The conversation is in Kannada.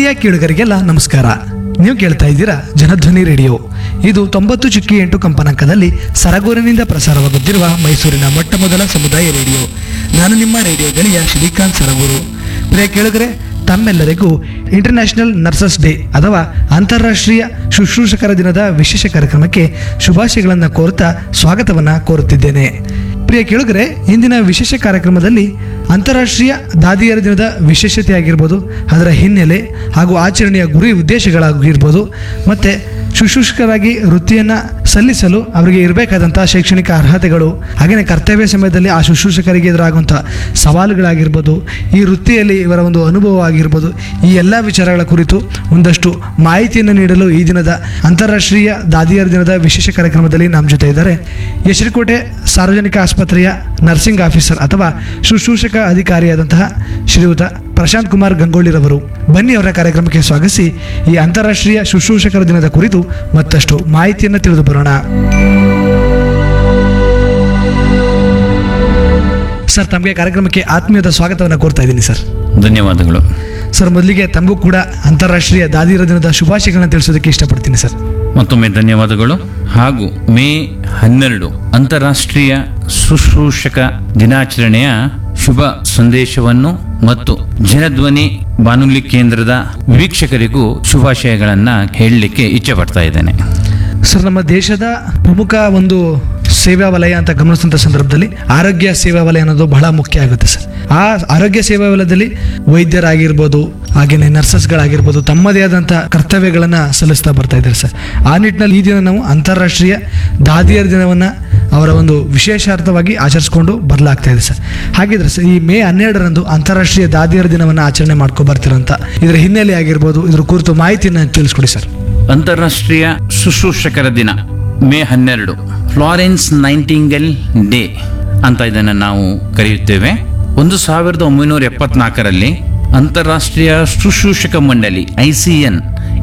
ಪ್ರೀತಿಯ ಕೇಳುಗರಿಗೆಲ್ಲ ನಮಸ್ಕಾರ ನೀವು ಕೇಳ್ತಾ ಇದ್ದೀರಾ ಜನಧ್ವನಿ ರೇಡಿಯೋ ಇದು ತೊಂಬತ್ತು ಚುಕ್ಕಿ ಎಂಟು ಕಂಪನಾಂಕದಲ್ಲಿ ಸರಗೂರಿನಿಂದ ಪ್ರಸಾರವಾಗುತ್ತಿರುವ ಮೈಸೂರಿನ ಮೊಟ್ಟ ಮೊದಲ ಸಮುದಾಯ ರೇಡಿಯೋ ನಾನು ನಿಮ್ಮ ರೇಡಿಯೋ ಗೆಳೆಯ ಶ್ರೀಕಾಂತ್ ಸರಗೂರು ಪ್ರಿಯ ಕೇಳುಗರೆ ತಮ್ಮೆಲ್ಲರಿಗೂ ಇಂಟರ್ನ್ಯಾಷನಲ್ ನರ್ಸಸ್ ಡೇ ಅಥವಾ ಅಂತಾರಾಷ್ಟ್ರೀಯ ಶುಶ್ರೂಷಕರ ದಿನದ ವಿಶೇಷ ಕಾರ್ಯಕ್ರಮಕ್ಕೆ ಶುಭಾಶಯಗಳನ್ನು ಕೋರುತ್ತಾ ಸ್ವಾಗತವನ್ನು ಕೋರುತ್ತಿದ್ದೇನೆ ಪ್ರಿಯ ಕೇಳುಗರೆ ಇಂದಿನ ವಿಶೇಷ ಕಾರ್ಯಕ್ರಮದಲ್ಲಿ ಅಂತಾರಾಷ್ಟ್ರೀಯ ದಾದಿಯರ ದಿನದ ವಿಶೇಷತೆ ಆಗಿರ್ಬೋದು ಅದರ ಹಿನ್ನೆಲೆ ಹಾಗೂ ಆಚರಣೆಯ ಗುರಿ ಉದ್ದೇಶಗಳಾಗಿರ್ಬೋದು ಮತ್ತು ಶುಶ್ರೂಷಕರಾಗಿ ವೃತ್ತಿಯನ್ನು ಸಲ್ಲಿಸಲು ಅವರಿಗೆ ಇರಬೇಕಾದಂಥ ಶೈಕ್ಷಣಿಕ ಅರ್ಹತೆಗಳು ಹಾಗೆಯೇ ಕರ್ತವ್ಯ ಸಮಯದಲ್ಲಿ ಆ ಶುಶ್ರೂಷಕರಿಗೆ ಎದುರಾಗುವಂಥ ಸವಾಲುಗಳಾಗಿರ್ಬೋದು ಈ ವೃತ್ತಿಯಲ್ಲಿ ಇವರ ಒಂದು ಅನುಭವ ಆಗಿರ್ಬೋದು ಈ ಎಲ್ಲ ವಿಚಾರಗಳ ಕುರಿತು ಒಂದಷ್ಟು ಮಾಹಿತಿಯನ್ನು ನೀಡಲು ಈ ದಿನದ ಅಂತಾರಾಷ್ಟ್ರೀಯ ದಾದಿಯರ ದಿನದ ವಿಶೇಷ ಕಾರ್ಯಕ್ರಮದಲ್ಲಿ ನಮ್ಮ ಜೊತೆ ಇದ್ದಾರೆ ಯಶರಿಕೋಟೆ ಸಾರ್ವಜನಿಕ ಆಸ್ಪತ್ರೆಯ ನರ್ಸಿಂಗ್ ಆಫೀಸರ್ ಅಥವಾ ಶುಶ್ರೂಷಕ ಅಧಿಕಾರಿಯಾದಂತಹ ಶ್ರೀಯುತ ಪ್ರಶಾಂತ್ ಕುಮಾರ್ ಗಂಗೋಳಿರವರು ಬನ್ನಿ ಅವರ ಕಾರ್ಯಕ್ರಮಕ್ಕೆ ಸ್ವಾಗತಿಸಿ ಈ ಅಂತಾರಾಷ್ಟ್ರೀಯ ಶುಶ್ರೂಷಕರ ದಿನದ ಕುರಿತು ಮತ್ತಷ್ಟು ಮಾಹಿತಿಯನ್ನು ತಿಳಿದು ಬರೋಣ ಸರ್ ತಮಗೆ ಕಾರ್ಯಕ್ರಮಕ್ಕೆ ಆತ್ಮೀಯದ ಸ್ವಾಗತವನ್ನು ಕೋರ್ತಾ ಇದ್ದೀನಿ ಸರ್ ಧನ್ಯವಾದಗಳು ಸರ್ ಮೊದಲಿಗೆ ತಮಗೂ ಕೂಡ ಅಂತಾರಾಷ್ಟ್ರೀಯ ದಾದಿಯರ ದಿನದ ಶುಭಾಶಯಗಳನ್ನ ತಿಳಿಸೋದಕ್ಕೆ ಇಷ್ಟಪಡ್ತೀನಿ ಸರ್ ಮತ್ತೊಮ್ಮೆ ಧನ್ಯವಾದಗಳು ಹಾಗೂ ಮೇ ಹನ್ನೆರಡು ಅಂತಾರಾಷ್ಟ್ರೀಯ ಶುಶ್ರೂಷಕ ದಿನಾಚರಣೆಯ ಶುಭ ಸಂದೇಶವನ್ನು ಮತ್ತು ಜನಧ್ವನಿ ಬಾನುಲಿ ಕೇಂದ್ರದ ವೀಕ್ಷಕರಿಗೂ ಶುಭಾಶಯಗಳನ್ನ ಹೇಳಲಿಕ್ಕೆ ಇಚ್ಛೆ ಪಡ್ತಾ ಇದ್ದೇನೆ ಸರ್ ನಮ್ಮ ದೇಶದ ಪ್ರಮುಖ ಒಂದು ಸೇವಾ ವಲಯ ಅಂತ ಗಮನಿಸಿದಂಥ ಸಂದರ್ಭದಲ್ಲಿ ಆರೋಗ್ಯ ಸೇವಾ ವಲಯ ಅನ್ನೋದು ಬಹಳ ಮುಖ್ಯ ಆಗುತ್ತೆ ಸರ್ ಆ ಆರೋಗ್ಯ ಸೇವಾ ವಲಯದಲ್ಲಿ ವೈದ್ಯರಾಗಿರ್ಬೋದು ಹಾಗೆಯೇ ನರ್ಸಸ್ಗಳಾಗಿರ್ಬೋದು ತಮ್ಮದೇ ಆದಂಥ ಕರ್ತವ್ಯಗಳನ್ನು ಸಲ್ಲಿಸ್ತಾ ಬರ್ತಾ ಇದ್ದಾರೆ ಸರ್ ಆ ನಿಟ್ಟಿನಲ್ಲಿ ಈ ದಿನ ನಾವು ಅಂತಾರಾಷ್ಟ್ರೀಯ ದಾದಿಯರ ದಿನವನ್ನು ಅವರ ಒಂದು ವಿಶೇಷಾರ್ಥವಾಗಿ ಆಚರಿಸ್ಕೊಂಡು ಬರಲಾಗ್ತಾ ಇದೆ ಸರ್ ಹಾಗಿದ್ರೆ ಸರ್ ಈ ಮೇ ಹನ್ನೆರಡರಂದು ಅಂತಾರಾಷ್ಟ್ರೀಯ ದಾದಿಯರ ದಿನವನ್ನು ಆಚರಣೆ ಮಾಡ್ಕೊ ಬರ್ತಿರಂತ ಇದರ ಹಿನ್ನೆಲೆ ಆಗಿರ್ಬೋದು ಇದ್ರ ಕುರಿತು ಮಾಹಿತಿಯನ್ನು ತಿಳಿಸ್ಕೊಡಿ ಸರ್ ಅಂತಾರಾಷ್ಟ್ರೀಯ ಶುಶ್ರೂಷಕರ ದಿನ ಮೇ ಹನ್ನೆರಡು ಫ್ಲಾರೆನ್ಸ್ ನೈಂಟಿಂಗೆಲ್ ಡೇ ಅಂತ ಇದನ್ನು ನಾವು ಕರೆಯುತ್ತೇವೆ ಒಂದು ಸಾವಿರದ ಒಂಬೈನೂರ ಎಪ್ಪತ್ನಾಲ್ಕರಲ್ಲಿ ಅಂತಾರಾಷ್ಟ್ರೀಯ ಶುಶ್ರೂಷಕ ಮಂಡಳಿ ಐ ಸಿ ಎನ್